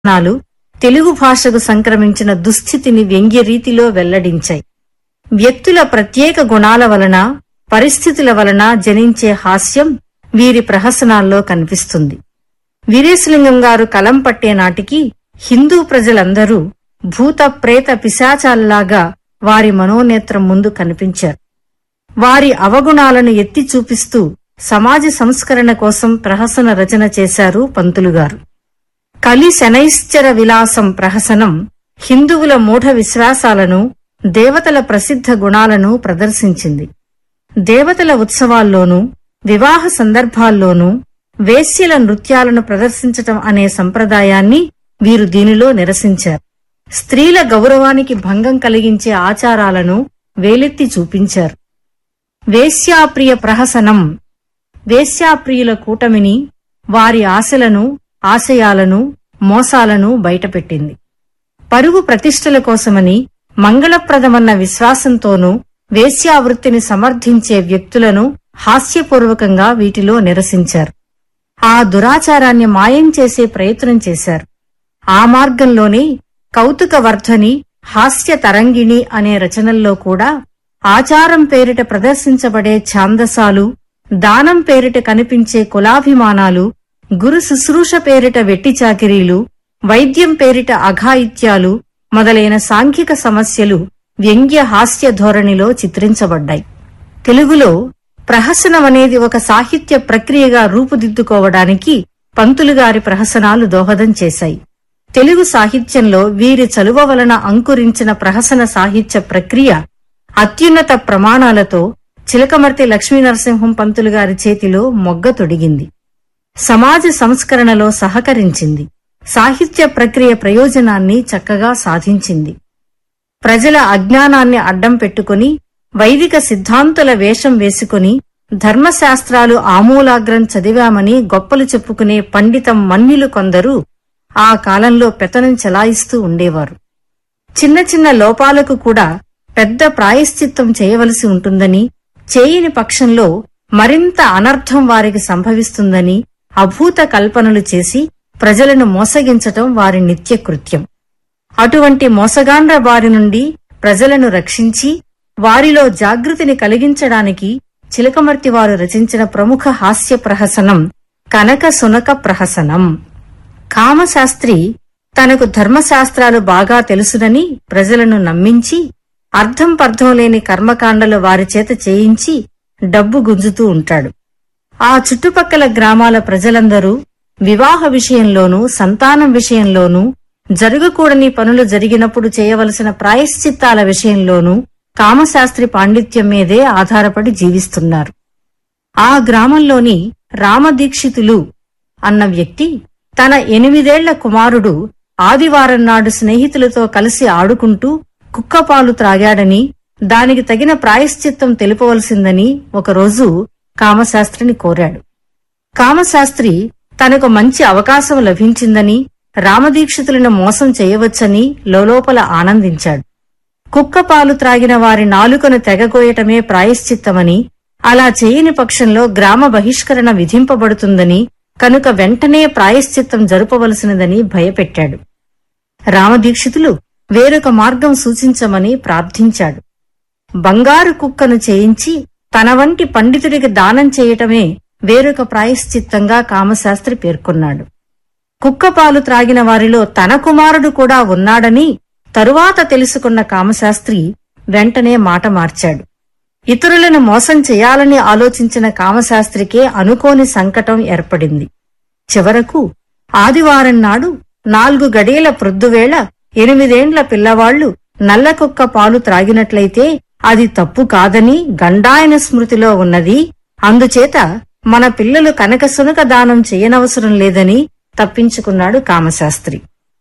ప్రహసనాలు తెలుగు భాషకు సంక్రమించిన దుస్థితిని వ్యంగ్యరీతిలో వెల్లడించాయి వ్యక్తుల ప్రత్యేక గుణాల వలన పరిస్థితుల వలన జనించే హాస్యం వీరి ప్రహసనాల్లో కనిపిస్తుంది వీరేశలింగం గారు కలం పట్టే నాటికి హిందూ ప్రజలందరూ భూత ప్రేత పిశాచాల్లాగా వారి మనోనేత్రం ముందు కనిపించారు వారి అవగుణాలను ఎత్తి చూపిస్తూ సమాజ సంస్కరణ కోసం ప్రహసన రచన చేశారు పంతులుగారు కలి శనైశ్చర విలాసం ప్రహసనం హిందువుల మూఢ విశ్వాసాలను దేవతల ప్రసిద్ధ గుణాలను ప్రదర్శించింది దేవతల ఉత్సవాల్లోనూ వివాహ సందర్భాల్లోనూ వేశ్యల నృత్యాలను ప్రదర్శించటం అనే సంప్రదాయాన్ని వీరు దీనిలో నిరసించారు స్త్రీల గౌరవానికి భంగం కలిగించే ఆచారాలను వేలెత్తి చూపించారు వేశ్యాప్రియ ప్రహసనం వేశ్యాప్రియుల కూటమిని వారి ఆశలను ఆశయాలను మోసాలను బయటపెట్టింది పరువు ప్రతిష్టల కోసమని మంగళప్రదమన్న విశ్వాసంతోనూ వేశ్యావృత్తిని సమర్థించే వ్యక్తులను హాస్యపూర్వకంగా వీటిలో నిరసించారు ఆ దురాచారాన్ని మాయం చేసే ప్రయత్నం చేశారు ఆ మార్గంలోనే కౌతుకవర్ధని హాస్య తరంగిణి అనే రచనల్లో కూడా ఆచారం పేరిట ప్రదర్శించబడే ఛాందసాలు దానం పేరిట కనిపించే కులాభిమానాలు గురు శుశ్రూష పేరిట వెట్టి చాకిరీలు వైద్యం పేరిట అఘాయిత్యాలు మొదలైన సాంఘిక సమస్యలు వ్యంగ్య హాస్య ధోరణిలో చిత్రించబడ్డాయి తెలుగులో ప్రహసనం అనేది ఒక సాహిత్య ప్రక్రియగా రూపుదిద్దుకోవడానికి పంతులుగారి ప్రహసనాలు దోహదం చేశాయి తెలుగు సాహిత్యంలో వీరి చలువ వలన అంకురించిన ప్రహసన సాహిత్య ప్రక్రియ అత్యున్నత ప్రమాణాలతో చిలకమర్తి లక్ష్మీనరసింహం పంతులు గారి చేతిలో మొగ్గ తొడిగింది సమాజ సంస్కరణలో సహకరించింది సాహిత్య ప్రక్రియ ప్రయోజనాన్ని చక్కగా సాధించింది ప్రజల అజ్ఞానాన్ని అడ్డం పెట్టుకుని వైదిక సిద్ధాంతుల వేషం వేసుకుని ధర్మశాస్త్రాలు ఆమూలాగ్రం చదివామని గొప్పలు చెప్పుకునే పండితం మన్యులు కొందరు ఆ కాలంలో పెతనం చెలాయిస్తూ ఉండేవారు చిన్న చిన్న లోపాలకు కూడా పెద్ద ప్రాయశ్చిత్తం చేయవలసి ఉంటుందని చేయని పక్షంలో మరింత అనర్థం వారికి సంభవిస్తుందని అభూత కల్పనలు చేసి ప్రజలను మోసగించటం వారి నిత్యకృత్యం అటువంటి మోసగాండ్ర బారి నుండి ప్రజలను రక్షించి వారిలో జాగృతిని కలిగించడానికి చిలకమర్తి వారు రచించిన ప్రముఖ హాస్య ప్రహసనం కనక సునక ప్రహసనం కామశాస్త్రి తనకు ధర్మశాస్త్రాలు బాగా తెలుసునని ప్రజలను నమ్మించి అర్థం పర్థం లేని కర్మకాండలు వారి చేత చేయించి డబ్బు గుంజుతూ ఉంటాడు ఆ చుట్టుపక్కల గ్రామాల ప్రజలందరూ వివాహ విషయంలోనూ సంతానం విషయంలోనూ జరగకూడని పనులు జరిగినప్పుడు చేయవలసిన ప్రాయశ్చిత్తాల విషయంలోనూ కామశాస్త్రి పాండిత్యం మీదే ఆధారపడి జీవిస్తున్నారు ఆ గ్రామంలోని రామదీక్షితులు అన్న వ్యక్తి తన ఎనిమిదేళ్ల కుమారుడు ఆదివారం నాడు స్నేహితులతో కలిసి ఆడుకుంటూ కుక్కపాలు త్రాగాడని దానికి తగిన ప్రాయశ్చిత్తం తెలుపవలసిందని ఒకరోజు కామశాస్త్రిని కోరాడు కామశాస్త్రి తనకు మంచి అవకాశం లభించిందని రామదీక్షితులను మోసం చేయవచ్చని లోలోపల ఆనందించాడు కుక్కపాలు త్రాగిన వారి నాలుకను తెగగోయటమే ప్రాయశ్చిత్తమని అలా చేయని పక్షంలో గ్రామ బహిష్కరణ విధింపబడుతుందని కనుక వెంటనే ప్రాయశ్చిత్తం జరుపవలసినదని భయపెట్టాడు రామదీక్షితులు వేరొక మార్గం సూచించమని ప్రార్థించాడు బంగారు కుక్కను చేయించి తన వంటి పండితుడికి దానం చేయటమే వేరొక ప్రాయశ్చిత్తంగా కామశాస్త్రి పేర్కొన్నాడు కుక్కపాలు త్రాగిన వారిలో తన కుమారుడు కూడా ఉన్నాడని తరువాత తెలుసుకున్న కామశాస్త్రి వెంటనే మాట మార్చాడు ఇతరులను మోసం చేయాలని ఆలోచించిన కామశాస్త్రికే అనుకోని సంకటం ఏర్పడింది చివరకు ఆదివారం నాడు నాలుగు గడియల ప్రొద్దువేళ ఎనిమిదేండ్ల పిల్లవాళ్లు నల్లకుక్క పాలు త్రాగినట్లయితే అది తప్పు కాదని గండాయన స్మృతిలో ఉన్నది అందుచేత మన పిల్లలు కనకసునక దానం చేయనవసరం లేదని తప్పించుకున్నాడు కామశాస్త్రి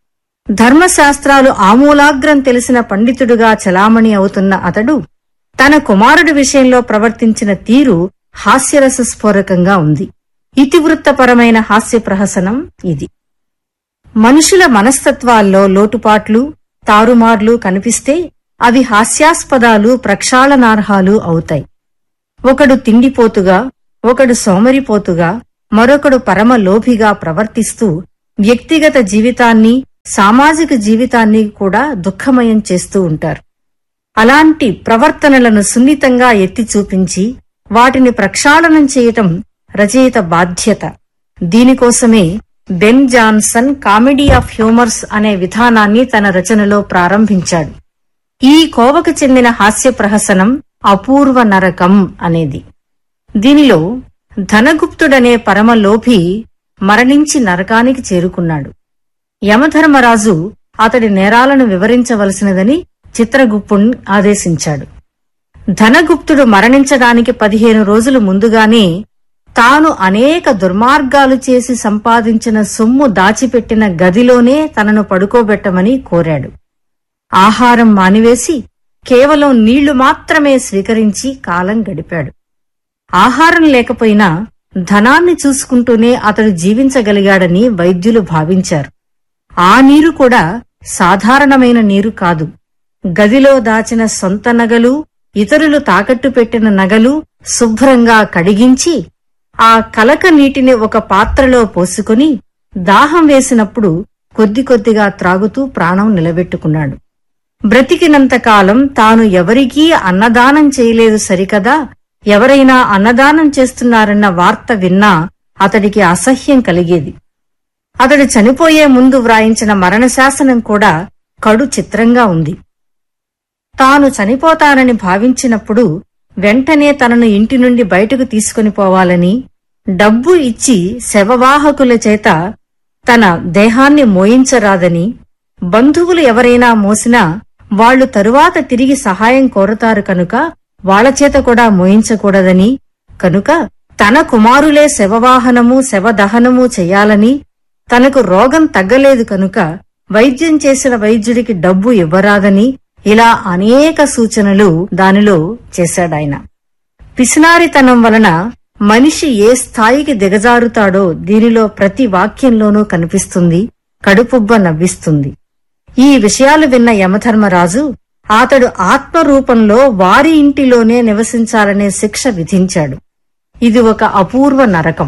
ధర్మశాస్త్రాలు ఆమూలాగ్రం తెలిసిన పండితుడుగా చలామణి అవుతున్న అతడు తన కుమారుడి విషయంలో ప్రవర్తించిన తీరు హాస్యరసస్ఫోరకంగా ఉంది ఇతివృత్తపరమైన హాస్య ప్రహసనం ఇది మనుషుల మనస్తత్వాల్లో లోటుపాట్లు తారుమార్లు కనిపిస్తే అవి హాస్యాస్పదాలు ప్రక్షాళనార్హాలు అవుతాయి ఒకడు తిండిపోతుగా ఒకడు సోమరిపోతుగా మరొకడు పరమ లోభిగా ప్రవర్తిస్తూ వ్యక్తిగత జీవితాన్ని సామాజిక జీవితాన్ని కూడా దుఃఖమయం చేస్తూ ఉంటారు అలాంటి ప్రవర్తనలను సున్నితంగా ఎత్తి చూపించి వాటిని ప్రక్షాళనం చేయటం రచయిత బాధ్యత దీనికోసమే Ben Jonson comedy of humours అనే విధానాన్ని తన రచనలో ప్రారంభించాడు ఈ కోవకు చెందిన హాస్య ప్రహసనం అపూర్వ నరకం అనేది దీనిలో ధనగుప్తుడనే పరమలోభి మరణించి నరకానికి చేరుకున్నాడు యమధర్మరాజు అతడి నేరాలను వివరించవలసినదని చిత్రగుప్తుణ్ణి ఆదేశించాడు ధనగుప్తుడు మరణించడానికి పదిహేను రోజులు ముందుగానే తాను అనేక దుర్మార్గాలు చేసి సంపాదించిన సొమ్ము దాచిపెట్టిన గదిలోనే తనను పడుకోబెట్టమని కోరాడు ఆహారం మానివేసి కేవలం నీళ్లు మాత్రమే స్వీకరించి కాలం గడిపాడు ఆహారం లేకపోయినా ధనాన్ని చూసుకుంటూనే అతడు జీవించగలిగాడని వైద్యులు భావించారు ఆ నీరు కూడా సాధారణమైన నీరు కాదు గదిలో దాచిన సొంత నగలు ఇతరులు తాకట్టు పెట్టిన నగలు శుభ్రంగా కడిగించి ఆ కలక నీటిని ఒక పాత్రలో పోసుకుని దాహం వేసినప్పుడు కొద్ది కొద్దిగా త్రాగుతూ ప్రాణం నిలబెట్టుకున్నాడు బ్రతికినంతకాలం తాను ఎవరికీ అన్నదానం చేయలేదు సరికదా ఎవరైనా అన్నదానం చేస్తున్నారన్న వార్త విన్నా అతడికి అసహ్యం కలిగేది అతడు చనిపోయే ముందు వ్రాయించిన మరణశాసనం కూడా కడు చిత్రంగా ఉంది తాను చనిపోతానని భావించినప్పుడు వెంటనే తనను ఇంటి నుండి బయటకు తీసుకుని పోవాలని డబ్బు ఇచ్చి శవవాహకుల చేత తన దేహాన్ని మోయించరాదని బంధువులు ఎవరైనా మోసినా వాళ్లు తరువాత తిరిగి సహాయం కోరతారు కనుక వాళ్ల చేత కూడా మోయించకూడదని కనుక తన కుమారులే శవవాహనము శవదహనము చెయ్యాలని తనకు రోగం తగ్గలేదు కనుక వైద్యం చేసిన వైద్యుడికి డబ్బు ఇవ్వరాదని ఇలా అనేక సూచనలు దానిలో చేశాడాయన పిసినారితనం వలన మనిషి ఏ స్థాయికి దిగజారుతాడో దీనిలో ప్రతి వాక్యంలోనూ కనిపిస్తుంది కడుపుబ్బ నవ్విస్తుంది ఈ విషయాలు విన్న యమధర్మరాజు అతడు ఆత్మరూపంలో వారి ఇంటిలోనే నివసించాలనే శిక్ష విధించాడు ఇది ఒక అపూర్వ నరకం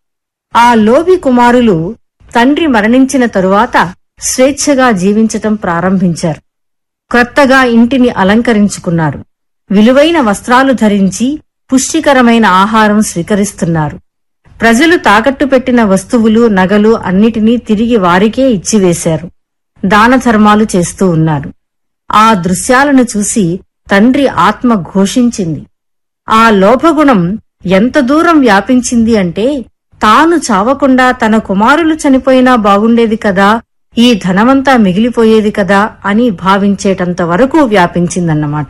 ఆ లోభి కుమారులు తండ్రి మరణించిన తరువాత స్వేచ్ఛగా జీవించటం ప్రారంభించారు కొత్తగా ఇంటిని అలంకరించుకున్నారు విలువైన వస్త్రాలు ధరించి పుష్టికరమైన ఆహారం స్వీకరిస్తున్నారు ప్రజలు తాకట్టు పెట్టిన వస్తువులు నగలు అన్నిటినీ తిరిగి వారికే ఇచ్చివేశారు దానధర్మాలు చేస్తూ ఉన్నారు ఆ దృశ్యాలను చూసి తండ్రి ఆత్మ ఘోషించింది ఆ లోభగుణం ఎంత దూరం వ్యాపించింది అంటే తాను చావకుండా తన కుమారులు చనిపోయినా బాగుండేది కదా ఈ ధనమంతా మిగిలిపోయేది కదా అని భావించేటంత వరకు వ్యాపించిందన్నమాట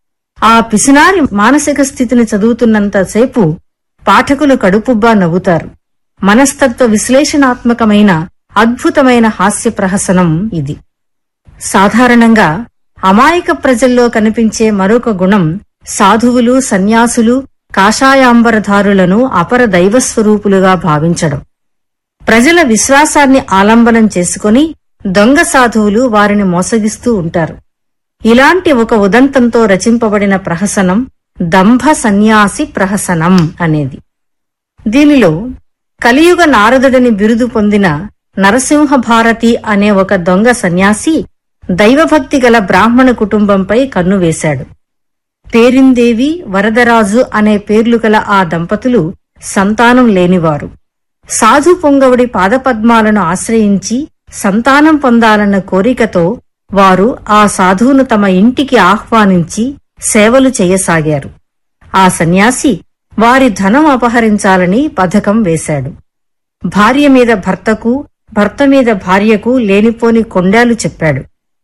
ఆ పిసినారి మానసిక స్థితిని చదువుతున్నంతసేపు పాఠకులు కడుపుబ్బా నవ్వుతారు మనస్తత్వ విశ్లేషణాత్మకమైన అద్భుతమైన హాస్య ప్రహసనం ఇది సాధారణంగా అమాయక ప్రజల్లో కనిపించే మరొక గుణం సాధువులు సన్యాసులు కాషాయాంబరధారులను అపర దైవస్వరూపులుగా భావించడం ప్రజల విశ్వాసాన్ని ఆలంబనం చేసుకుని దొంగ సాధువులు వారిని మోసగిస్తూ ఉంటారు ఇలాంటి ఒక ఉదంతంతో రచింపబడిన ప్రహసనం దంభ సన్యాసి ప్రహసనం అనేది దీనిలో కలియుగ నారదుడని బిరుదు పొందిన నరసింహ భారతి అనే ఒక దొంగ సన్యాసి దైవభక్తి గల బ్రాహ్మణ కుటుంబంపై కన్ను వేశాడు పేరిందేవి వరదరాజు అనే పేర్లు గల ఆ దంపతులు సంతానం లేనివారు సాధు పొంగవుడి పాదపద్మాలను ఆశ్రయించి సంతానం పొందాలన్న కోరికతో వారు ఆ సాధువును తమ ఇంటికి ఆహ్వానించి సేవలు చేయసాగారు ఆ సన్యాసి వారి ధనం అపహరించాలని పథకం వేశాడు భార్య మీద భర్తకు భర్త మీద భార్యకు లేనిపోని కొండాలు చెప్పాడు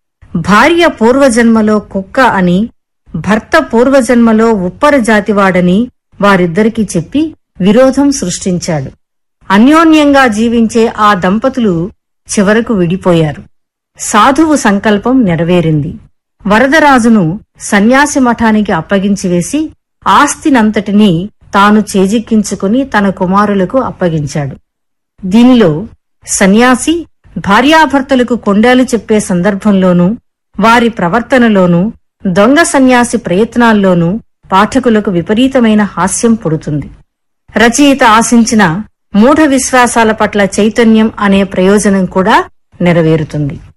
భార్య పూర్వజన్మలో కుక్క అని భర్త పూర్వజన్మలో ఉప్పర జాతివాడని వారిద్దరికీ చెప్పి విరోధం సృష్టించాడు అన్యోన్యంగా జీవించే ఆ దంపతులు చివరకు విడిపోయారు సాధువు సంకల్పం నెరవేరింది వరదరాజును సన్యాసి మఠానికి అప్పగించివేసి ఆస్తినంతటినీ తాను చేజిక్కించుకుని తన కుమారులకు అప్పగించాడు దీనిలో సన్యాసి భార్యాభర్తలకు కొండాలు చెప్పే సందర్భంలోనూ వారి ప్రవర్తనలోనూ దొంగ సన్యాసి ప్రయత్నాల్లోనూ పాఠకులకు విపరీతమైన హాస్యం పుడుతుంది రచయిత ఆశించిన మూఢ విశ్వాసాల పట్ల చైతన్యం అనే ప్రయోజనం కూడా నెరవేరుతుంది